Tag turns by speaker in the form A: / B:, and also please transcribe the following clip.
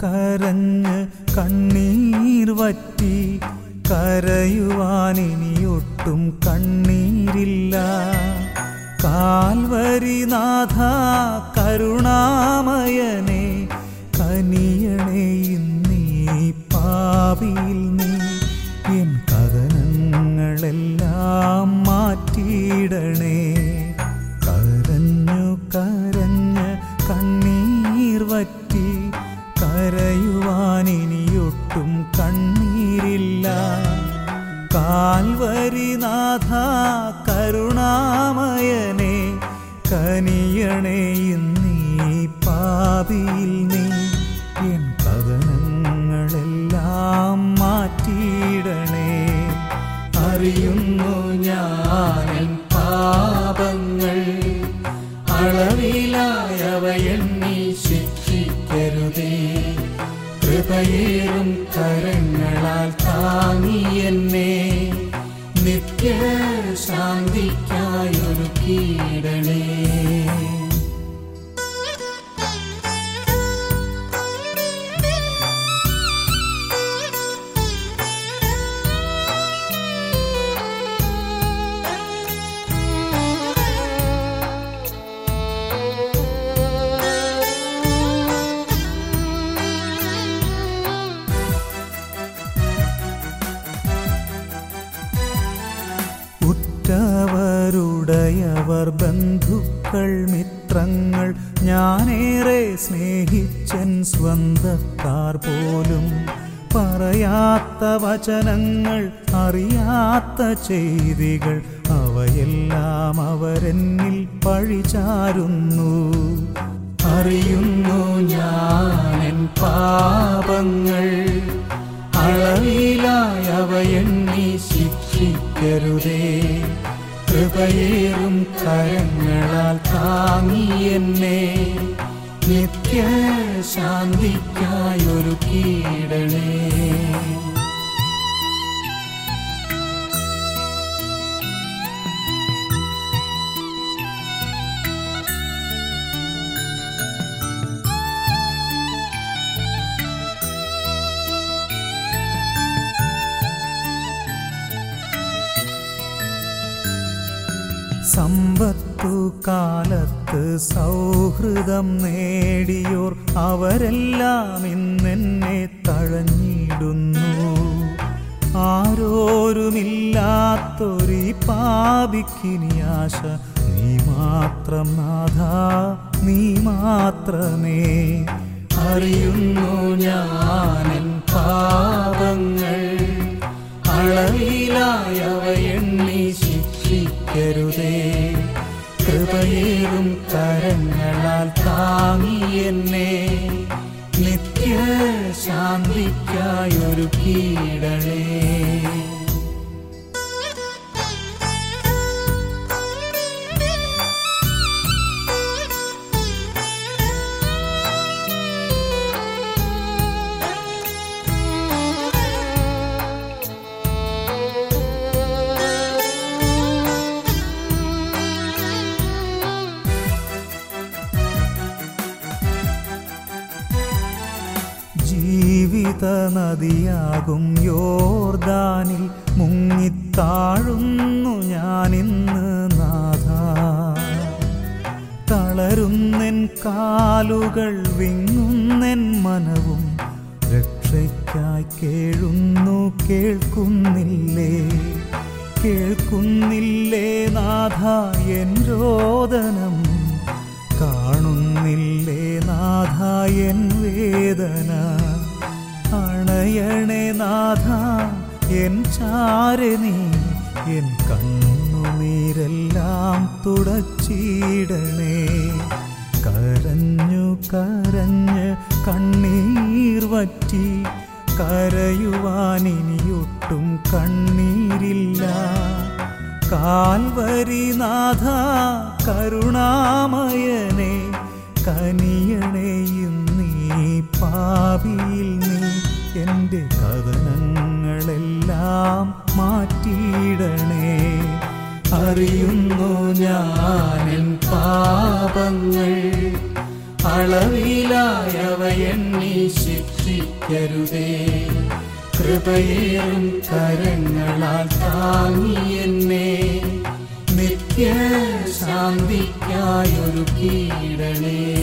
A: കരഞ്ഞ് കണ്ണീർ വറ്റി കരയുവാനിനിയൊട്ടും കണ്ണീരില്ല കാൽവരിനാഥ കരുണാമയനെ കനിയണേ ഇന്നീ പാവിയിൽ നീ എൻ കഥനങ്ങളെല്ലാം മാറ്റിയിടണേ കരഞ്ഞു കരഞ്ഞ് കണ്ണീർ വറ്റി കരയുവാനിനിയൊട്ടും കണ്ണീരില്ല കാൽവരിനാഥ കരുണാമയനെ കനിയണേ ഇന്നീ പാപിയിൽ നീ എൻ കഥനങ്ങളെല്ലാം മാറ്റിയിടണേ അറിയുന്നു ഞാനൻ പാപങ്ങൾ അളവിലായവ എണ്ണി ശിക്ഷിക്കരുതേ കൃപയേറും കരങ്ങളാൽ താങ്ങി എന്നെ നിത്യ ശാന്തിക്കായൊരു കീടണേ ഉറ്റവരുടയവർ ബന്ധുക്കൾ മിത്രങ്ങൾ ഞാനേറെ സ്നേഹിച്ചൻ സ്വന്തക്കാർ പോലും പറയാത്ത വചനങ്ങൾ അറിയാത്ത ചെയ്തികൾ അവയെല്ലാം അവരെന്നിൽ പഴിചാരുന്നു അറിയുന്നു ഞാനൻ പാപങ്ങൾ അളവിലായവ എണ്ണി ശിക്ഷിക്കരുതേ കൃപയേറും കരങ്ങളാൽ താങ്ങി എന്നെ നിത്യ ശാന്തിക്കായൊരു കീടണേ സമ്പത്തു കാലത്ത് സൗഹൃദം നേടിയോർ അവരെല്ലാം ഇന്നെന്നെ തഴഞ്ഞിടുന്നു ആരോരുമില്ലാത്തൊരു പാപിക്കിനി ആശ നീ മാത്രം നാഥ നീ മാത്രമേ അറിയുന്നു ഞാനൻ പാപങ്ങൾ അളവിലായവ എണ്ണി ശിക്ഷിക്കരുതേ കൃപയേറും കരങ്ങളാൽ താങ്ങി എന്നെ നിത്യ ശാന്തിക്കായൊരു കീടണേ ജീവിത നദിയാകും യോർദാനിൽ മുങ്ങിത്താഴുന്നു ഞാനിന്ന് നാഥ തളരുന്നെൻ കാലുകൾ വിങ്ങുന്നെൻ മനവും രക്ഷയ്ക്കായി കേഴുന്നു കേൾക്കുന്നില്ലേ കേൾക്കുന്നില്ലേ നാഥ എൻ രോദനം കാണുന്നില്ലേ നാഥ എൻ വേദന അണയണേ നാഥ എൻ ചാരെ നീ എൻ കണ്ണുനീരെല്ലാം തുടച്ചിടണേ കരഞ്ഞു കരഞ്ഞ് കണ്ണീർ വറ്റി കരയുവാനിനിയൊട്ടും കണ്ണീരില്ല കാൽവരിനാഥ കരുണാമയനെ കനിയണേ ഇന്നീ പാപിയിൽ നീ എൻ്റെ കഥനങ്ങളെല്ലാം മാറ്റിയിടണേ അറിയുന്നു ഞാനൻ പാപങ്ങൾ അളവിലായവ എണ്ണി ശിക്ഷ മായ്ക്കരുതേ കൃപയേറും കരങ്ങളാൽ താങ്ങി എന്നെ നിത്യ ശാന്തിക്കായൊരു കീടണേ